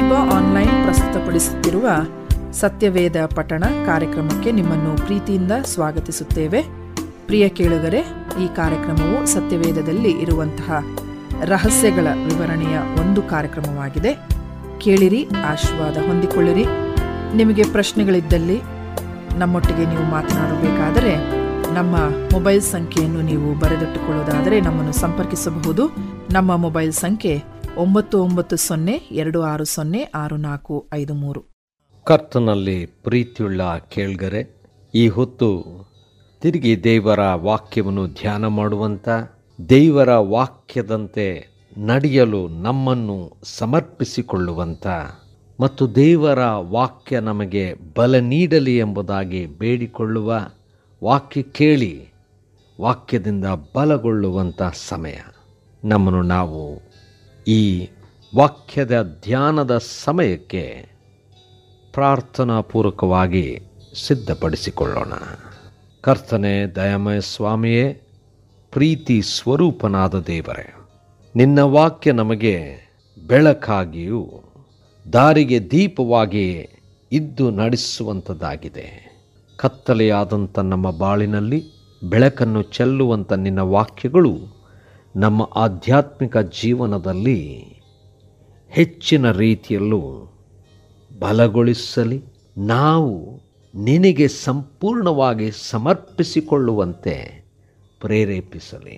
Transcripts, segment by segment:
ಶಿವೋನಿಂಬ online ಪ್ರಸ್ತುತಪಡಿಸುತ್ತಿರುವ ಸತ್ಯವೇದ ಪಠಣ ಕಾರ್ಯಕ್ರಮಕ್ಕೆ ನಿಮ್ಮನ್ನು ಪ್ರೀತಿಯಿಂದ ಸ್ವಾಗತಿಸುತ್ತೇವೆ ಪ್ರಿಯ ಕೇಳುಗರೆ ಈ ಕಾರ್ಯಕ್ರಮವು ಸತ್ಯವೇದದಲ್ಲಿ ಇರುವಂತಹ ರಹಸ್ಯಗಳ ವಿವರಣೆಯ ಒಂದು ಕಾರ್ಯಕ್ರಮವಾಗಿದೆ ಕೇಳಿರಿ ಆಶೀರ್ವಾದ ಹೊಂದಿಕೊಳ್ಳಿರಿ ನಿಮಗೆ ಪ್ರಶ್ನೆಗಳಿದ್ದಲ್ಲಿ ನಮ್ಮೊಟ್ಟಿಗೆ ನೀವು ಮಾತನಾಡಬೇಕಾದರೆ ನಮ್ಮ ಮೊಬೈಲ್ ಸಂಖ್ಯೆಯನ್ನು ನೀವು ಬರೆದಿಟ್ಟುಕೊಳ್ಳುವುದಾದರೆ ನಮ್ಮನ್ನು ಸಂಪರ್ಕಿಸಬಹುದು ನಮ್ಮ ಮೊಬೈಲ್ ಸಂಖ್ಯೆ ಒಂಬತ್ತು ಒಂಬತ್ತು ಸೊನ್ನೆ ಎರಡು ಆರು ಸೊನ್ನೆ ಆರು ನಾಲ್ಕು ಐದು ಮೂರು ಕರ್ತನಲ್ಲಿ ಪ್ರೀತಿಯುಳ್ಳ ಕೇಳ್ಗರೆ ಈ ಹೊತ್ತು ತಿರುಗಿ ದೇವರ ವಾಕ್ಯವನ್ನು ಧ್ಯಾನ ಮಾಡುವಂಥ ದೇವರ ವಾಕ್ಯದಂತೆ ನಡೆಯಲು ನಮ್ಮನ್ನು ಸಮರ್ಪಿಸಿಕೊಳ್ಳುವಂಥ ಮತ್ತು ದೇವರ ವಾಕ್ಯ ನಮಗೆ ಬಲ ನೀಡಲಿ ಎಂಬುದಾಗಿ ಬೇಡಿಕೊಳ್ಳುವ ವಾಕ್ಯ ಕೇಳಿ ವಾಕ್ಯದಿಂದ ಬಲಗೊಳ್ಳುವಂಥ ಸಮಯ ನಮ್ಮನ್ನು ನಾವು ಈ ವಾಕ್ಯದ ಧ್ಯಾನದ ಸಮಯಕ್ಕೆ ಪ್ರಾರ್ಥನಾಪೂರ್ವಕವಾಗಿ ಸಿದ್ಧಪಡಿಸಿಕೊಳ್ಳೋಣ ಕರ್ತನೆ ದಯಮಯ ಸ್ವಾಮಿಯೇ ಪ್ರೀತಿ ಸ್ವರೂಪನಾದ ದೇವರೇ ನಿನ್ನ ವಾಕ್ಯ ನಮಗೆ ಬೆಳಕಾಗಿಯೂ ದಾರಿಗೆ ದೀಪವಾಗಿ ಇದ್ದು ನಡೆಸುವಂಥದ್ದಾಗಿದೆ ಕತ್ತಲೆಯಾದಂಥ ನಮ್ಮ ಬಾಳಿನಲ್ಲಿ ಬೆಳಕನ್ನು ಚೆಲ್ಲುವಂಥ ನಿನ್ನ ವಾಕ್ಯಗಳು ನಮ್ಮ ಆಧ್ಯಾತ್ಮಿಕ ಜೀವನದಲ್ಲಿ ಹೆಚ್ಚಿನ ರೀತಿಯಲ್ಲೂ ಬಲಗೊಳಿಸಲಿ ನಾವು ನಿನಗೆ ಸಂಪೂರ್ಣವಾಗಿ ಸಮರ್ಪಿಸಿಕೊಳ್ಳುವಂತೆ ಪ್ರೇರೇಪಿಸಲಿ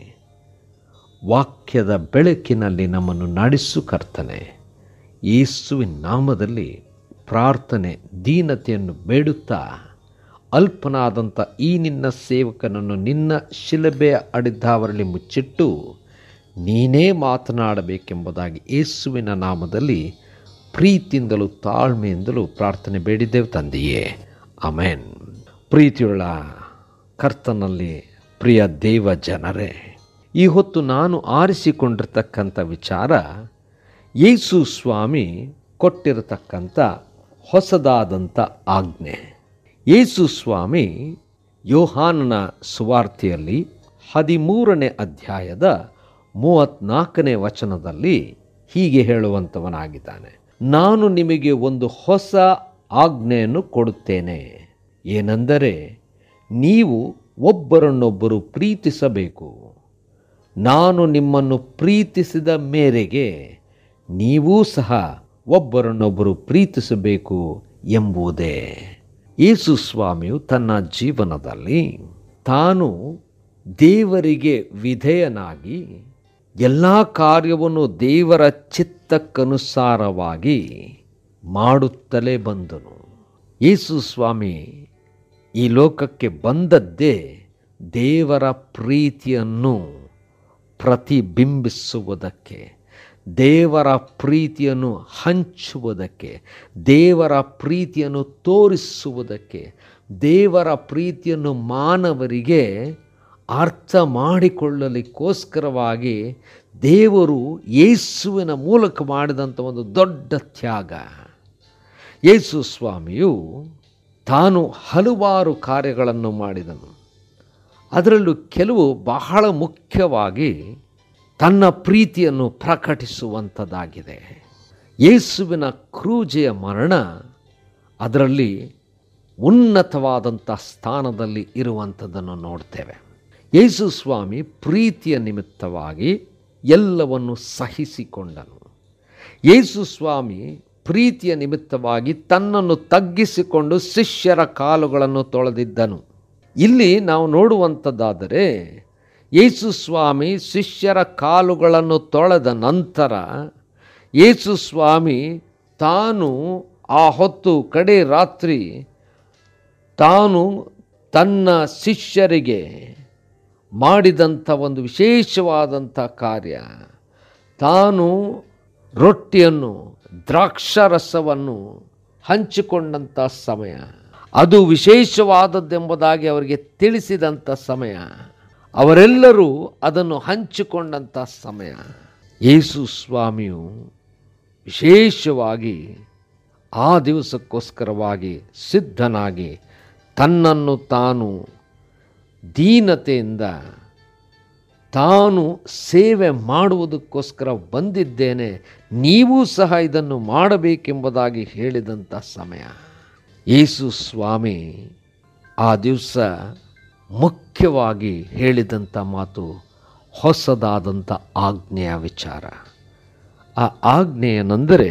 ವಾಕ್ಯದ ಬೆಳಕಿನಲ್ಲಿ ನಮ್ಮನ್ನು ನಡೆಸು ಕರ್ತನೆ ಯೇಸುವಿನ ನಾಮದಲ್ಲಿ ಪ್ರಾರ್ಥನೆ ದೀನತೆಯನ್ನು ಬೇಡುತ್ತಾ ಅಲ್ಪನಾದಂಥ ಈ ನಿನ್ನ ಸೇವಕನನ್ನು ನಿನ್ನ ಶಿಲಬೆಯ ಅಡಿದ್ದಾವರಲ್ಲಿ ಮುಚ್ಚಿಟ್ಟು ನೀನೇ ಮಾತನಾಡಬೇಕೆಂಬುದಾಗಿ ಯೇಸುವಿನ ನಾಮದಲ್ಲಿ ಪ್ರೀತಿಯಿಂದಲೂ ತಾಳ್ಮೆಯಿಂದಲೂ ಪ್ರಾರ್ಥನೆ ಬೇಡಿದ್ದೇವೆ ತಂದೆಯೇ ಅಮೇನ್ ಪ್ರೀತಿಯುಳ್ಳ ಕರ್ತನಲ್ಲಿ ಪ್ರಿಯ ದೇವ ಜನರೇ ಈ ಹೊತ್ತು ನಾನು ಆರಿಸಿಕೊಂಡಿರ್ತಕ್ಕಂಥ ವಿಚಾರ ಯೇಸು ಸ್ವಾಮಿ ಕೊಟ್ಟಿರತಕ್ಕಂಥ ಹೊಸದಾದಂಥ ಆಜ್ಞೆ ಯೇಸು ಸ್ವಾಮಿ ಯೋಹಾನನ ಸುವಾರ್ತೆಯಲ್ಲಿ ಹದಿಮೂರನೇ ಅಧ್ಯಾಯದ ಮೂವತ್ನಾಲ್ಕನೇ ವಚನದಲ್ಲಿ ಹೀಗೆ ಹೇಳುವಂಥವನಾಗಿದ್ದಾನೆ ನಾನು ನಿಮಗೆ ಒಂದು ಹೊಸ ಆಜ್ಞೆಯನ್ನು ಕೊಡುತ್ತೇನೆ ಏನೆಂದರೆ ನೀವು ಒಬ್ಬರನ್ನೊಬ್ಬರು ಪ್ರೀತಿಸಬೇಕು ನಾನು ನಿಮ್ಮನ್ನು ಪ್ರೀತಿಸಿದ ಮೇರೆಗೆ ನೀವೂ ಸಹ ಒಬ್ಬರನ್ನೊಬ್ಬರು ಪ್ರೀತಿಸಬೇಕು ಎಂಬುದೇ ಯೇಸು ಸ್ವಾಮಿಯು ತನ್ನ ಜೀವನದಲ್ಲಿ ತಾನು ದೇವರಿಗೆ ವಿಧೇಯನಾಗಿ ಎಲ್ಲ ಕಾರ್ಯವನ್ನು ದೇವರ ಚಿತ್ತಕ್ಕನುಸಾರವಾಗಿ ಮಾಡುತ್ತಲೇ ಬಂದನು ಯೇಸು ಸ್ವಾಮಿ ಈ ಲೋಕಕ್ಕೆ ಬಂದದ್ದೇ ದೇವರ ಪ್ರೀತಿಯನ್ನು ಪ್ರತಿಬಿಂಬಿಸುವುದಕ್ಕೆ ದೇವರ ಪ್ರೀತಿಯನ್ನು ಹಂಚುವುದಕ್ಕೆ ದೇವರ ಪ್ರೀತಿಯನ್ನು ತೋರಿಸುವುದಕ್ಕೆ ದೇವರ ಪ್ರೀತಿಯನ್ನು ಮಾನವರಿಗೆ ಅರ್ಥ ಮಾಡಿಕೊಳ್ಳಲಿಕ್ಕೋಸ್ಕರವಾಗಿ ದೇವರು ಯೇಸುವಿನ ಮೂಲಕ ಮಾಡಿದಂಥ ಒಂದು ದೊಡ್ಡ ತ್ಯಾಗ ಯೇಸು ಸ್ವಾಮಿಯು ತಾನು ಹಲವಾರು ಕಾರ್ಯಗಳನ್ನು ಮಾಡಿದನು ಅದರಲ್ಲೂ ಕೆಲವು ಬಹಳ ಮುಖ್ಯವಾಗಿ ತನ್ನ ಪ್ರೀತಿಯನ್ನು ಪ್ರಕಟಿಸುವಂಥದ್ದಾಗಿದೆ ಯೇಸುವಿನ ಕ್ರೂಜೆಯ ಮರಣ ಅದರಲ್ಲಿ ಉನ್ನತವಾದಂಥ ಸ್ಥಾನದಲ್ಲಿ ಇರುವಂಥದ್ದನ್ನು ನೋಡ್ತೇವೆ ಯೇಸು ಸ್ವಾಮಿ ಪ್ರೀತಿಯ ನಿಮಿತ್ತವಾಗಿ ಎಲ್ಲವನ್ನು ಸಹಿಸಿಕೊಂಡನು ಯೇಸು ಸ್ವಾಮಿ ಪ್ರೀತಿಯ ನಿಮಿತ್ತವಾಗಿ ತನ್ನನ್ನು ತಗ್ಗಿಸಿಕೊಂಡು ಶಿಷ್ಯರ ಕಾಲುಗಳನ್ನು ತೊಳೆದಿದ್ದನು ಇಲ್ಲಿ ನಾವು ನೋಡುವಂಥದ್ದಾದರೆ ಯೇಸು ಸ್ವಾಮಿ ಶಿಷ್ಯರ ಕಾಲುಗಳನ್ನು ತೊಳೆದ ನಂತರ ಯೇಸು ಸ್ವಾಮಿ ತಾನು ಆ ಹೊತ್ತು ಕಡೆ ರಾತ್ರಿ ತಾನು ತನ್ನ ಶಿಷ್ಯರಿಗೆ ಮಾಡಿದಂಥ ಒಂದು ವಿಶೇಷವಾದಂಥ ಕಾರ್ಯ ತಾನು ರೊಟ್ಟಿಯನ್ನು ದ್ರಾಕ್ಷಾರಸವನ್ನು ಹಂಚಿಕೊಂಡಂಥ ಸಮಯ ಅದು ವಿಶೇಷವಾದದ್ದೆಂಬುದಾಗಿ ಅವರಿಗೆ ತಿಳಿಸಿದಂಥ ಸಮಯ ಅವರೆಲ್ಲರೂ ಅದನ್ನು ಹಂಚಿಕೊಂಡಂಥ ಸಮಯ ಯೇಸು ಸ್ವಾಮಿಯು ವಿಶೇಷವಾಗಿ ಆ ದಿವಸಕ್ಕೋಸ್ಕರವಾಗಿ ಸಿದ್ಧನಾಗಿ ತನ್ನನ್ನು ತಾನು ದೀನತೆಯಿಂದ ತಾನು ಸೇವೆ ಮಾಡುವುದಕ್ಕೋಸ್ಕರ ಬಂದಿದ್ದೇನೆ ನೀವೂ ಸಹ ಇದನ್ನು ಮಾಡಬೇಕೆಂಬುದಾಗಿ ಹೇಳಿದಂಥ ಸಮಯ ಯೇಸು ಸ್ವಾಮಿ ಆ ದಿವಸ ಮುಖ್ಯವಾಗಿ ಹೇಳಿದಂಥ ಮಾತು ಹೊಸದಾದಂಥ ಆಜ್ಞೆಯ ವಿಚಾರ ಆ ಆಜ್ಞೆ ಏನೆಂದರೆ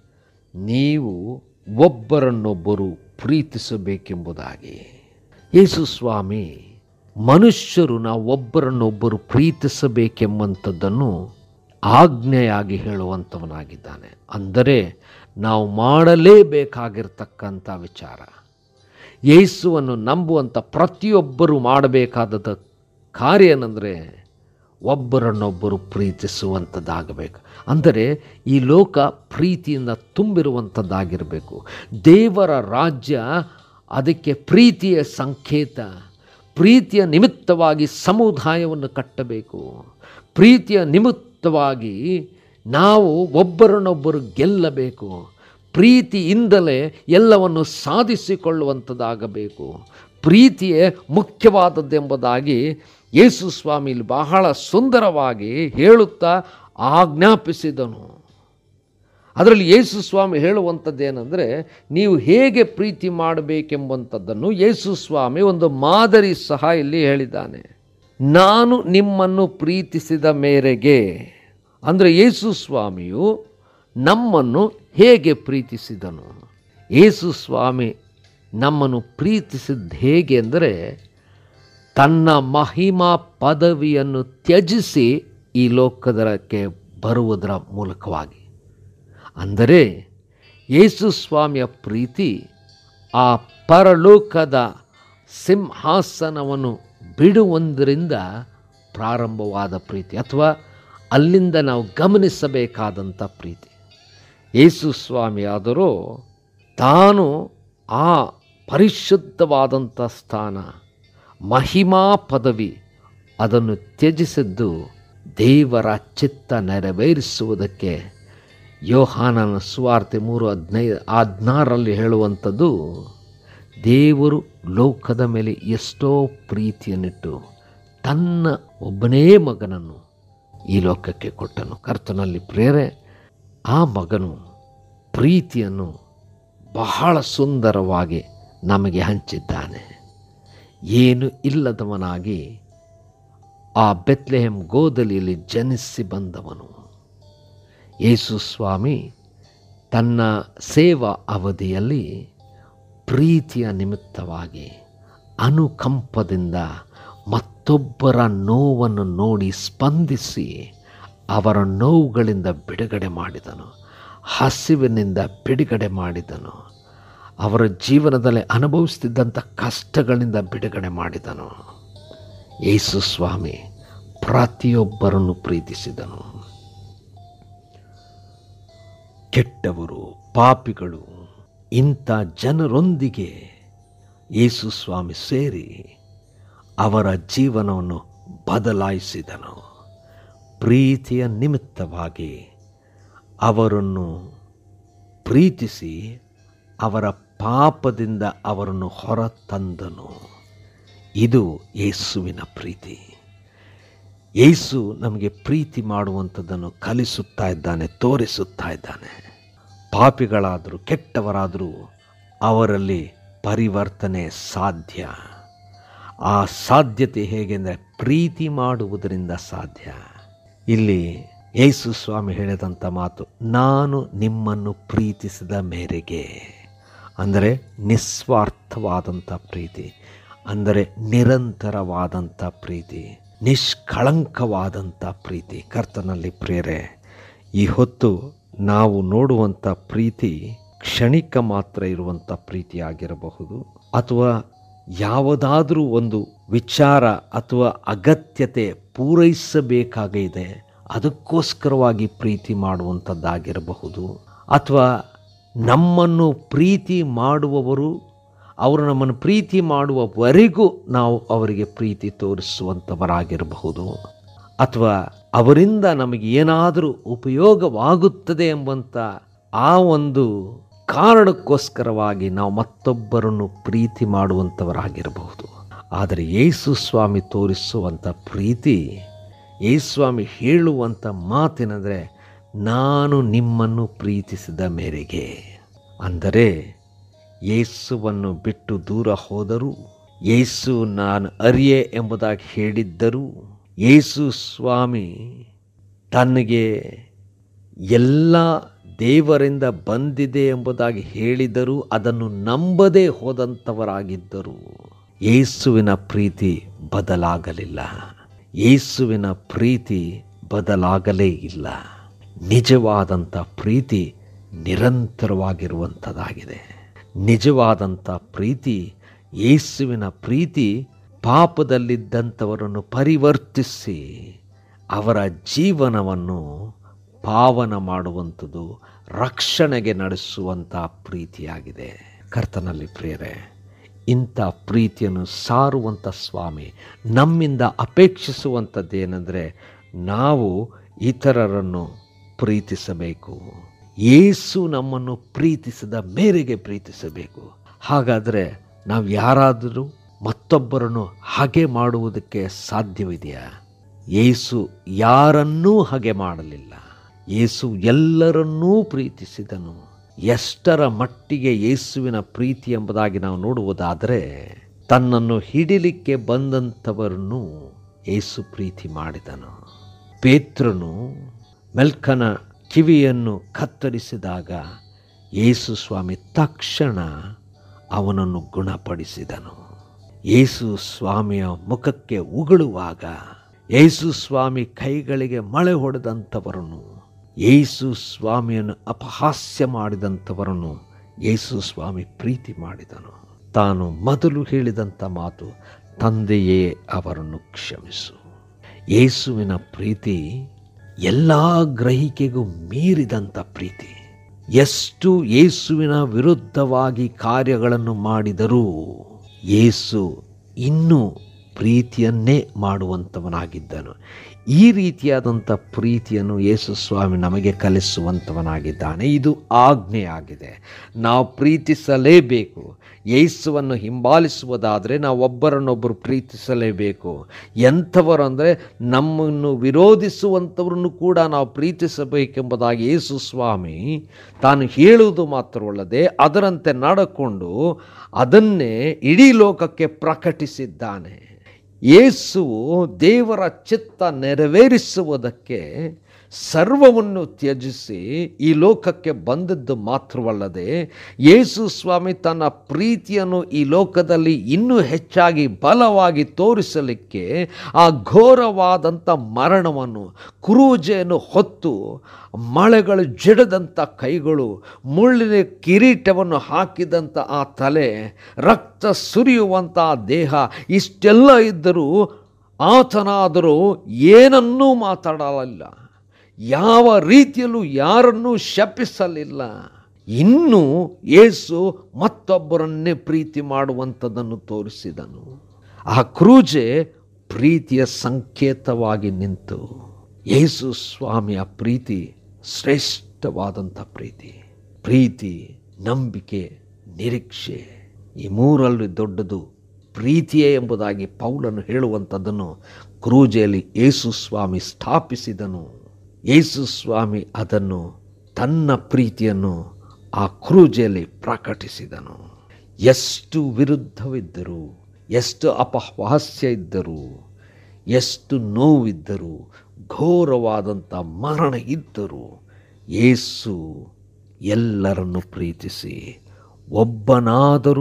ನೀವು ಒಬ್ಬರನ್ನೊಬ್ಬರು ಪ್ರೀತಿಸಬೇಕೆಂಬುದಾಗಿ ಯೇಸು ಸ್ವಾಮಿ ಮನುಷ್ಯರು ನಾವು ಒಬ್ಬರನ್ನೊಬ್ಬರು ಪ್ರೀತಿಸಬೇಕೆಂಬಂಥದ್ದನ್ನು ಆಜ್ಞೆಯಾಗಿ ಹೇಳುವಂಥವನಾಗಿದ್ದಾನೆ ಅಂದರೆ ನಾವು ಮಾಡಲೇಬೇಕಾಗಿರ್ತಕ್ಕಂಥ ವಿಚಾರ ಯೇಸುವನ್ನು ನಂಬುವಂಥ ಪ್ರತಿಯೊಬ್ಬರು ಮಾಡಬೇಕಾದ ಕಾರ್ಯ ಏನಂದರೆ ಒಬ್ಬರನ್ನೊಬ್ಬರು ಪ್ರೀತಿಸುವಂಥದ್ದಾಗಬೇಕು ಅಂದರೆ ಈ ಲೋಕ ಪ್ರೀತಿಯಿಂದ ತುಂಬಿರುವಂಥದ್ದಾಗಿರಬೇಕು ದೇವರ ರಾಜ್ಯ ಅದಕ್ಕೆ ಪ್ರೀತಿಯ ಸಂಕೇತ ಪ್ರೀತಿಯ ನಿಮಿತ್ತವಾಗಿ ಸಮುದಾಯವನ್ನು ಕಟ್ಟಬೇಕು ಪ್ರೀತಿಯ ನಿಮಿತ್ತವಾಗಿ ನಾವು ಒಬ್ಬರನ್ನೊಬ್ಬರು ಗೆಲ್ಲಬೇಕು ಪ್ರೀತಿಯಿಂದಲೇ ಎಲ್ಲವನ್ನು ಸಾಧಿಸಿಕೊಳ್ಳುವಂಥದ್ದಾಗಬೇಕು ಪ್ರೀತಿಯೇ ಮುಖ್ಯವಾದದ್ದೆಂಬುದಾಗಿ ಯೇಸು ಸ್ವಾಮಿ ಇಲ್ಲಿ ಬಹಳ ಸುಂದರವಾಗಿ ಹೇಳುತ್ತಾ ಆಜ್ಞಾಪಿಸಿದನು ಅದರಲ್ಲಿ ಯೇಸು ಸ್ವಾಮಿ ಹೇಳುವಂಥದ್ದೇನೆಂದರೆ ನೀವು ಹೇಗೆ ಪ್ರೀತಿ ಮಾಡಬೇಕೆಂಬಂಥದ್ದನ್ನು ಯೇಸು ಸ್ವಾಮಿ ಒಂದು ಮಾದರಿ ಸಹ ಇಲ್ಲಿ ಹೇಳಿದ್ದಾನೆ ನಾನು ನಿಮ್ಮನ್ನು ಪ್ರೀತಿಸಿದ ಮೇರೆಗೆ ಅಂದರೆ ಯೇಸು ಸ್ವಾಮಿಯು ನಮ್ಮನ್ನು ಹೇಗೆ ಪ್ರೀತಿಸಿದನು ಯೇಸು ಸ್ವಾಮಿ ನಮ್ಮನ್ನು ಪ್ರೀತಿಸಿದ್ದು ಹೇಗೆ ಅಂದರೆ ತನ್ನ ಮಹಿಮಾ ಪದವಿಯನ್ನು ತ್ಯಜಿಸಿ ಈ ಲೋಕದಕ್ಕೆ ಬರುವುದರ ಮೂಲಕವಾಗಿ ಅಂದರೆ ಯೇಸು ಸ್ವಾಮಿಯ ಪ್ರೀತಿ ಆ ಪರಲೋಕದ ಸಿಂಹಾಸನವನ್ನು ಬಿಡುವುದರಿಂದ ಪ್ರಾರಂಭವಾದ ಪ್ರೀತಿ ಅಥವಾ ಅಲ್ಲಿಂದ ನಾವು ಗಮನಿಸಬೇಕಾದಂಥ ಪ್ರೀತಿ ಯೇಸು ಸ್ವಾಮಿಯಾದರೂ ತಾನು ಆ ಪರಿಶುದ್ಧವಾದಂಥ ಸ್ಥಾನ ಮಹಿಮಾ ಪದವಿ ಅದನ್ನು ತ್ಯಜಿಸಿದ್ದು ದೇವರ ಚಿತ್ತ ನೆರವೇರಿಸುವುದಕ್ಕೆ ಯೋಹಾನನ ಸುವಾರ್ತೆ ಮೂರು ಹದಿನೈದು ಹದಿನಾರರಲ್ಲಿ ಹೇಳುವಂಥದ್ದು ದೇವರು ಲೋಕದ ಮೇಲೆ ಎಷ್ಟೋ ಪ್ರೀತಿಯನ್ನಿಟ್ಟು ತನ್ನ ಒಬ್ಬನೇ ಮಗನನ್ನು ಈ ಲೋಕಕ್ಕೆ ಕೊಟ್ಟನು ಕರ್ತನಲ್ಲಿ ಪ್ರೇರೆ ಆ ಮಗನು ಪ್ರೀತಿಯನ್ನು ಬಹಳ ಸುಂದರವಾಗಿ ನಮಗೆ ಹಂಚಿದ್ದಾನೆ ಏನು ಇಲ್ಲದವನಾಗಿ ಆ ಬೆತ್ಲೆಹೆಮ್ ಗೋದಲಿಯಲ್ಲಿ ಜನಿಸಿ ಬಂದವನು ಯೇಸು ಸ್ವಾಮಿ ತನ್ನ ಸೇವಾ ಅವಧಿಯಲ್ಲಿ ಪ್ರೀತಿಯ ನಿಮಿತ್ತವಾಗಿ ಅನುಕಂಪದಿಂದ ಮತ್ತೊಬ್ಬರ ನೋವನ್ನು ನೋಡಿ ಸ್ಪಂದಿಸಿ ಅವರ ನೋವುಗಳಿಂದ ಬಿಡುಗಡೆ ಮಾಡಿದನು ಹಸಿವಿನಿಂದ ಬಿಡುಗಡೆ ಮಾಡಿದನು ಅವರ ಜೀವನದಲ್ಲಿ ಅನುಭವಿಸ್ತಿದ್ದಂಥ ಕಷ್ಟಗಳಿಂದ ಬಿಡುಗಡೆ ಮಾಡಿದನು ಯೇಸು ಸ್ವಾಮಿ ಪ್ರತಿಯೊಬ್ಬರನ್ನು ಪ್ರೀತಿಸಿದನು ಕೆಟ್ಟವರು ಪಾಪಿಗಳು ಇಂಥ ಜನರೊಂದಿಗೆ ಯೇಸು ಸ್ವಾಮಿ ಸೇರಿ ಅವರ ಜೀವನವನ್ನು ಬದಲಾಯಿಸಿದನು ಪ್ರೀತಿಯ ನಿಮಿತ್ತವಾಗಿ ಅವರನ್ನು ಪ್ರೀತಿಸಿ ಅವರ ಪಾಪದಿಂದ ಅವರನ್ನು ಹೊರತಂದನು ಇದು ಯೇಸುವಿನ ಪ್ರೀತಿ ಯೇಸು ನಮಗೆ ಪ್ರೀತಿ ಮಾಡುವಂಥದ್ದನ್ನು ಕಲಿಸುತ್ತಾ ಇದ್ದಾನೆ ತೋರಿಸುತ್ತಾ ಇದ್ದಾನೆ ಪಾಪಿಗಳಾದರೂ ಕೆಟ್ಟವರಾದರೂ ಅವರಲ್ಲಿ ಪರಿವರ್ತನೆ ಸಾಧ್ಯ ಆ ಸಾಧ್ಯತೆ ಹೇಗೆಂದರೆ ಪ್ರೀತಿ ಮಾಡುವುದರಿಂದ ಸಾಧ್ಯ ಇಲ್ಲಿ ಯೇಸು ಸ್ವಾಮಿ ಹೇಳಿದಂಥ ಮಾತು ನಾನು ನಿಮ್ಮನ್ನು ಪ್ರೀತಿಸಿದ ಮೇರೆಗೆ ಅಂದರೆ ನಿಸ್ವಾರ್ಥವಾದಂಥ ಪ್ರೀತಿ ಅಂದರೆ ನಿರಂತರವಾದಂಥ ಪ್ರೀತಿ ನಿಷ್ಕಳಂಕವಾದಂಥ ಪ್ರೀತಿ ಕರ್ತನಲ್ಲಿ ಪ್ರೇರೆ ಈ ಹೊತ್ತು ನಾವು ನೋಡುವಂಥ ಪ್ರೀತಿ ಕ್ಷಣಿಕ ಮಾತ್ರ ಇರುವಂಥ ಪ್ರೀತಿಯಾಗಿರಬಹುದು ಅಥವಾ ಯಾವುದಾದ್ರೂ ಒಂದು ವಿಚಾರ ಅಥವಾ ಅಗತ್ಯತೆ ಪೂರೈಸಬೇಕಾಗಿದೆ ಅದಕ್ಕೋಸ್ಕರವಾಗಿ ಪ್ರೀತಿ ಮಾಡುವಂಥದ್ದಾಗಿರಬಹುದು ಅಥವಾ ನಮ್ಮನ್ನು ಪ್ರೀತಿ ಮಾಡುವವರು ಅವರು ನಮ್ಮನ್ನು ಪ್ರೀತಿ ಮಾಡುವವರೆಗೂ ನಾವು ಅವರಿಗೆ ಪ್ರೀತಿ ತೋರಿಸುವಂಥವರಾಗಿರಬಹುದು ಅಥವಾ ಅವರಿಂದ ನಮಗೆ ಏನಾದರೂ ಉಪಯೋಗವಾಗುತ್ತದೆ ಎಂಬಂಥ ಆ ಒಂದು ಕಾರಣಕ್ಕೋಸ್ಕರವಾಗಿ ನಾವು ಮತ್ತೊಬ್ಬರನ್ನು ಪ್ರೀತಿ ಮಾಡುವಂಥವರಾಗಿರಬಹುದು ಆದರೆ ಯೇಸು ಸ್ವಾಮಿ ತೋರಿಸುವಂಥ ಪ್ರೀತಿ ಯೇಸ್ವಾಮಿ ಹೇಳುವಂಥ ಮಾತೇನೆಂದರೆ ನಾನು ನಿಮ್ಮನ್ನು ಪ್ರೀತಿಸಿದ ಮೇರೆಗೆ ಅಂದರೆ ಯೇಸುವನ್ನು ಬಿಟ್ಟು ದೂರ ಹೋದರೂ ಯೇಸು ನಾನು ಅರಿಯೆ ಎಂಬುದಾಗಿ ಹೇಳಿದ್ದರೂ ಯೇಸು ಸ್ವಾಮಿ ತನಗೆ ಎಲ್ಲ ದೇವರಿಂದ ಬಂದಿದೆ ಎಂಬುದಾಗಿ ಹೇಳಿದರೂ ಅದನ್ನು ನಂಬದೇ ಹೋದಂಥವರಾಗಿದ್ದರು ಯೇಸುವಿನ ಪ್ರೀತಿ ಬದಲಾಗಲಿಲ್ಲ ಯೇಸುವಿನ ಪ್ರೀತಿ ಬದಲಾಗಲೇ ಇಲ್ಲ ನಿಜವಾದಂಥ ಪ್ರೀತಿ ನಿರಂತರವಾಗಿರುವಂಥದ್ದಾಗಿದೆ ನಿಜವಾದಂಥ ಪ್ರೀತಿ ಯೇಸುವಿನ ಪ್ರೀತಿ ಪಾಪದಲ್ಲಿದ್ದಂಥವರನ್ನು ಪರಿವರ್ತಿಸಿ ಅವರ ಜೀವನವನ್ನು ಪಾವನ ಮಾಡುವಂಥದ್ದು ರಕ್ಷಣೆಗೆ ನಡೆಸುವಂಥ ಪ್ರೀತಿಯಾಗಿದೆ ಕರ್ತನಲ್ಲಿ ಪ್ರಿಯರೇ ಇಂಥ ಪ್ರೀತಿಯನ್ನು ಸಾರುವಂಥ ಸ್ವಾಮಿ ನಮ್ಮಿಂದ ಅಪೇಕ್ಷಿಸುವಂಥದ್ದೇನೆಂದರೆ ನಾವು ಇತರರನ್ನು ಪ್ರೀತಿಸಬೇಕು ಯೇಸು ನಮ್ಮನ್ನು ಪ್ರೀತಿಸಿದ ಮೇರೆಗೆ ಪ್ರೀತಿಸಬೇಕು ಹಾಗಾದರೆ ನಾವು ಯಾರಾದರೂ ಮತ್ತೊಬ್ಬರನ್ನು ಹಾಗೆ ಮಾಡುವುದಕ್ಕೆ ಸಾಧ್ಯವಿದೆಯಾ ಯೇಸು ಯಾರನ್ನೂ ಹಾಗೆ ಮಾಡಲಿಲ್ಲ ಯೇಸು ಎಲ್ಲರನ್ನೂ ಪ್ರೀತಿಸಿದನು ಎಷ್ಟರ ಮಟ್ಟಿಗೆ ಯೇಸುವಿನ ಪ್ರೀತಿ ಎಂಬುದಾಗಿ ನಾವು ನೋಡುವುದಾದರೆ ತನ್ನನ್ನು ಹಿಡಿಲಿಕ್ಕೆ ಬಂದಂಥವರನ್ನು ಯೇಸು ಪ್ರೀತಿ ಮಾಡಿದನು ಪೇತ್ರನು ಮೆಲ್ಕನ ಕಿವಿಯನ್ನು ಕತ್ತರಿಸಿದಾಗ ಯೇಸು ಸ್ವಾಮಿ ತಕ್ಷಣ ಅವನನ್ನು ಗುಣಪಡಿಸಿದನು ಯೇಸು ಸ್ವಾಮಿಯ ಮುಖಕ್ಕೆ ಉಗುಳುವಾಗ ಯೇಸು ಸ್ವಾಮಿ ಕೈಗಳಿಗೆ ಮಳೆ ಹೊಡೆದಂಥವರನ್ನು ಯೇಸು ಸ್ವಾಮಿಯನ್ನು ಅಪಹಾಸ್ಯ ಮಾಡಿದಂಥವರನ್ನು ಯೇಸು ಸ್ವಾಮಿ ಪ್ರೀತಿ ಮಾಡಿದನು ತಾನು ಮೊದಲು ಹೇಳಿದಂಥ ಮಾತು ತಂದೆಯೇ ಅವರನ್ನು ಕ್ಷಮಿಸು ಯೇಸುವಿನ ಪ್ರೀತಿ ಎಲ್ಲ ಗ್ರಹಿಕೆಗೂ ಮೀರಿದಂಥ ಪ್ರೀತಿ ಎಷ್ಟು ಯೇಸುವಿನ ವಿರುದ್ಧವಾಗಿ ಕಾರ್ಯಗಳನ್ನು ಮಾಡಿದರೂ ಯೇಸು ಇನ್ನೂ ಪ್ರೀತಿಯನ್ನೇ ಮಾಡುವಂಥವನಾಗಿದ್ದನು ಈ ರೀತಿಯಾದಂಥ ಪ್ರೀತಿಯನ್ನು ಯೇಸು ಸ್ವಾಮಿ ನಮಗೆ ಕಲಿಸುವಂಥವನಾಗಿದ್ದಾನೆ ಇದು ಆಜ್ಞೆಯಾಗಿದೆ ನಾವು ಪ್ರೀತಿಸಲೇಬೇಕು ಯೇಸುವನ್ನು ಹಿಂಬಾಲಿಸುವುದಾದರೆ ನಾವು ಒಬ್ಬರನ್ನೊಬ್ಬರು ಪ್ರೀತಿಸಲೇಬೇಕು ಎಂಥವರು ಅಂದರೆ ನಮ್ಮನ್ನು ವಿರೋಧಿಸುವಂಥವ್ರನ್ನು ಕೂಡ ನಾವು ಪ್ರೀತಿಸಬೇಕೆಂಬುದಾಗಿ ಯೇಸು ಸ್ವಾಮಿ ತಾನು ಹೇಳುವುದು ಮಾತ್ರವಲ್ಲದೆ ಅದರಂತೆ ನಡ್ಕೊಂಡು ಅದನ್ನೇ ಇಡೀ ಲೋಕಕ್ಕೆ ಪ್ರಕಟಿಸಿದ್ದಾನೆ ಯೇಸುವು ದೇವರ ಚಿತ್ತ ನೆರವೇರಿಸುವುದಕ್ಕೆ ಸರ್ವವನ್ನು ತ್ಯಜಿಸಿ ಈ ಲೋಕಕ್ಕೆ ಬಂದದ್ದು ಮಾತ್ರವಲ್ಲದೆ ಯೇಸು ಸ್ವಾಮಿ ತನ್ನ ಪ್ರೀತಿಯನ್ನು ಈ ಲೋಕದಲ್ಲಿ ಇನ್ನೂ ಹೆಚ್ಚಾಗಿ ಬಲವಾಗಿ ತೋರಿಸಲಿಕ್ಕೆ ಆ ಘೋರವಾದಂಥ ಮರಣವನ್ನು ಕ್ರೂಜೆಯನ್ನು ಹೊತ್ತು ಮಳೆಗಳು ಜಿಡದಂಥ ಕೈಗಳು ಮುಳ್ಳಿನ ಕಿರೀಟವನ್ನು ಹಾಕಿದಂಥ ಆ ತಲೆ ರಕ್ತ ಸುರಿಯುವಂಥ ಆ ದೇಹ ಇಷ್ಟೆಲ್ಲ ಇದ್ದರೂ ಆತನಾದರೂ ಏನನ್ನೂ ಮಾತಾಡಲಿಲ್ಲ ಯಾವ ರೀತಿಯಲ್ಲೂ ಯಾರನ್ನೂ ಶಪಿಸಲಿಲ್ಲ ಇನ್ನೂ ಯೇಸು ಮತ್ತೊಬ್ಬರನ್ನೇ ಪ್ರೀತಿ ಮಾಡುವಂಥದ್ದನ್ನು ತೋರಿಸಿದನು ಆ ಕ್ರೂಜೆ ಪ್ರೀತಿಯ ಸಂಕೇತವಾಗಿ ನಿಂತು ಯೇಸು ಸ್ವಾಮಿಯ ಪ್ರೀತಿ ಶ್ರೇಷ್ಠವಾದಂಥ ಪ್ರೀತಿ ಪ್ರೀತಿ ನಂಬಿಕೆ ನಿರೀಕ್ಷೆ ಈ ಮೂರಲ್ಲಿ ದೊಡ್ಡದು ಪ್ರೀತಿಯೇ ಎಂಬುದಾಗಿ ಪೌಲನು ಹೇಳುವಂಥದ್ದನ್ನು ಕ್ರೂಜೆಯಲ್ಲಿ ಯೇಸು ಸ್ವಾಮಿ ಸ್ಥಾಪಿಸಿದನು ಯೇಸು ಸ್ವಾಮಿ ಅದನ್ನು ತನ್ನ ಪ್ರೀತಿಯನ್ನು ಆ ಕ್ರೂಜೆಯಲ್ಲಿ ಪ್ರಕಟಿಸಿದನು ಎಷ್ಟು ವಿರುದ್ಧವಿದ್ದರೂ ಎಷ್ಟು ಅಪಹಾಸ್ಯ ಇದ್ದರೂ ಎಷ್ಟು ನೋವಿದ್ದರೂ ಘೋರವಾದಂಥ ಮರಣ ಇದ್ದರೂ ಯೇಸು ಎಲ್ಲರನ್ನು ಪ್ರೀತಿಸಿ ಒಬ್ಬನಾದರೂ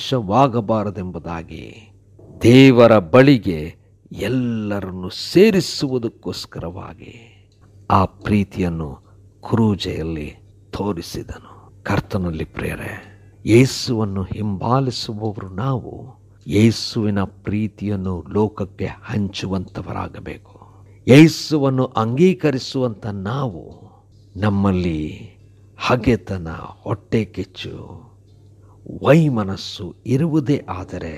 ನಾಶವಾಗಬಾರದೆಂಬುದಾಗಿ ದೇವರ ಬಳಿಗೆ ಎಲ್ಲರನ್ನು ಸೇರಿಸುವುದಕ್ಕೋಸ್ಕರವಾಗಿ ಆ ಪ್ರೀತಿಯನ್ನು ಕ್ರೂಜೆಯಲ್ಲಿ ತೋರಿಸಿದನು ಕರ್ತನಲ್ಲಿ ಪ್ರೇರೆ ಯೇಸುವನ್ನು ಹಿಂಬಾಲಿಸುವವರು ನಾವು ಯೇಸುವಿನ ಪ್ರೀತಿಯನ್ನು ಲೋಕಕ್ಕೆ ಹಂಚುವಂಥವರಾಗಬೇಕು ಯೇಸುವನ್ನು ಅಂಗೀಕರಿಸುವಂಥ ನಾವು ನಮ್ಮಲ್ಲಿ ಹಗೆತನ ಹೊಟ್ಟೆ ಕಿಚ್ಚು ವೈಮನಸ್ಸು ಇರುವುದೇ ಆದರೆ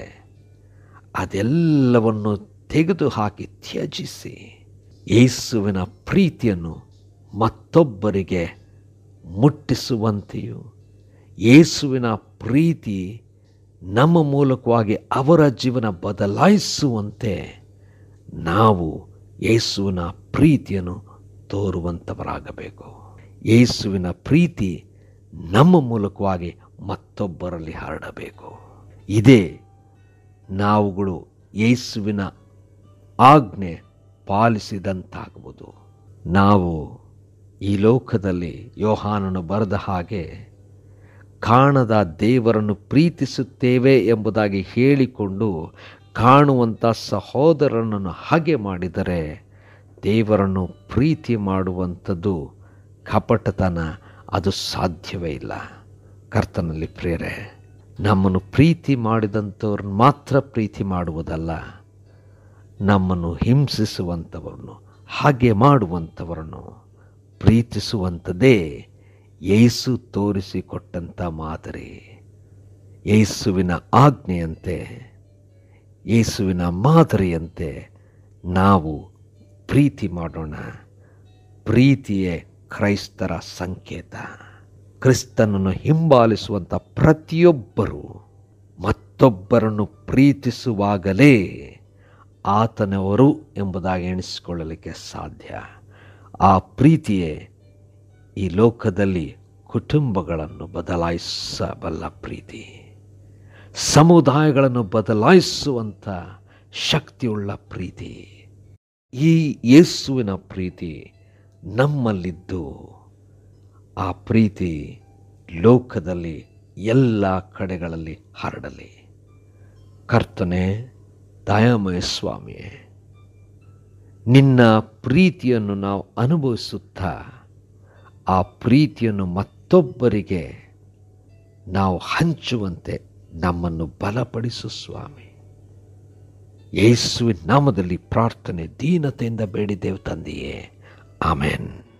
ಅದೆಲ್ಲವನ್ನು ತೆಗೆದುಹಾಕಿ ತ್ಯಜಿಸಿ ಯೇಸುವಿನ ಪ್ರೀತಿಯನ್ನು ಮತ್ತೊಬ್ಬರಿಗೆ ಮುಟ್ಟಿಸುವಂತೆಯೂ ಯೇಸುವಿನ ಪ್ರೀತಿ ನಮ್ಮ ಮೂಲಕವಾಗಿ ಅವರ ಜೀವನ ಬದಲಾಯಿಸುವಂತೆ ನಾವು ಯೇಸುವಿನ ಪ್ರೀತಿಯನ್ನು ತೋರುವಂಥವರಾಗಬೇಕು ಯೇಸುವಿನ ಪ್ರೀತಿ ನಮ್ಮ ಮೂಲಕವಾಗಿ ಮತ್ತೊಬ್ಬರಲ್ಲಿ ಹರಡಬೇಕು ಇದೇ ನಾವುಗಳು ಯೇಸುವಿನ ಆಜ್ಞೆ ಪಾಲಿಸಿದಂತಾಗುವುದು ನಾವು ಈ ಲೋಕದಲ್ಲಿ ಯೋಹಾನನು ಬರೆದ ಹಾಗೆ ಕಾಣದ ದೇವರನ್ನು ಪ್ರೀತಿಸುತ್ತೇವೆ ಎಂಬುದಾಗಿ ಹೇಳಿಕೊಂಡು ಕಾಣುವಂಥ ಸಹೋದರನನ್ನು ಹಾಗೆ ಮಾಡಿದರೆ ದೇವರನ್ನು ಪ್ರೀತಿ ಮಾಡುವಂಥದ್ದು ಕಪಟತನ ಅದು ಸಾಧ್ಯವೇ ಇಲ್ಲ ಕರ್ತನಲ್ಲಿ ಪ್ರೇರೆ ನಮ್ಮನ್ನು ಪ್ರೀತಿ ಮಾಡಿದಂಥವ್ರನ್ನ ಮಾತ್ರ ಪ್ರೀತಿ ಮಾಡುವುದಲ್ಲ ನಮ್ಮನ್ನು ಹಿಂಸಿಸುವಂಥವರನ್ನು ಹಾಗೆ ಮಾಡುವಂಥವರನ್ನು ಪ್ರೀತಿಸುವಂಥದ್ದೇ ಯೇಸು ತೋರಿಸಿಕೊಟ್ಟಂಥ ಮಾದರಿ ಯೇಸುವಿನ ಆಜ್ಞೆಯಂತೆ ಯೇಸುವಿನ ಮಾದರಿಯಂತೆ ನಾವು ಪ್ರೀತಿ ಮಾಡೋಣ ಪ್ರೀತಿಯೇ ಕ್ರೈಸ್ತರ ಸಂಕೇತ ಕ್ರಿಸ್ತನನ್ನು ಹಿಂಬಾಲಿಸುವಂಥ ಪ್ರತಿಯೊಬ್ಬರೂ ಮತ್ತೊಬ್ಬರನ್ನು ಪ್ರೀತಿಸುವಾಗಲೇ ಆತನವರು ಎಂಬುದಾಗಿ ಎಣಿಸಿಕೊಳ್ಳಲಿಕ್ಕೆ ಸಾಧ್ಯ ಆ ಪ್ರೀತಿಯೇ ಈ ಲೋಕದಲ್ಲಿ ಕುಟುಂಬಗಳನ್ನು ಬದಲಾಯಿಸಬಲ್ಲ ಪ್ರೀತಿ ಸಮುದಾಯಗಳನ್ನು ಬದಲಾಯಿಸುವಂಥ ಶಕ್ತಿಯುಳ್ಳ ಪ್ರೀತಿ ಈ ಯೇಸುವಿನ ಪ್ರೀತಿ ನಮ್ಮಲ್ಲಿದ್ದು ಆ ಪ್ರೀತಿ ಲೋಕದಲ್ಲಿ ಎಲ್ಲ ಕಡೆಗಳಲ್ಲಿ ಹರಡಲಿ ಕರ್ತನೆ ದಯಾಮಯ ಸ್ವಾಮಿಯೇ ನಿನ್ನ ಪ್ರೀತಿಯನ್ನು ನಾವು ಅನುಭವಿಸುತ್ತಾ ಆ ಪ್ರೀತಿಯನ್ನು ಮತ್ತೊಬ್ಬರಿಗೆ ನಾವು ಹಂಚುವಂತೆ ನಮ್ಮನ್ನು ಬಲಪಡಿಸು ಸ್ವಾಮಿ ಯೇಸುವಿನ ನಾಮದಲ್ಲಿ ಪ್ರಾರ್ಥನೆ ದೀನತೆಯಿಂದ ಬೇಡಿದ್ದೇವೆ ತಂದೆಯೇ ಆಮೇನ್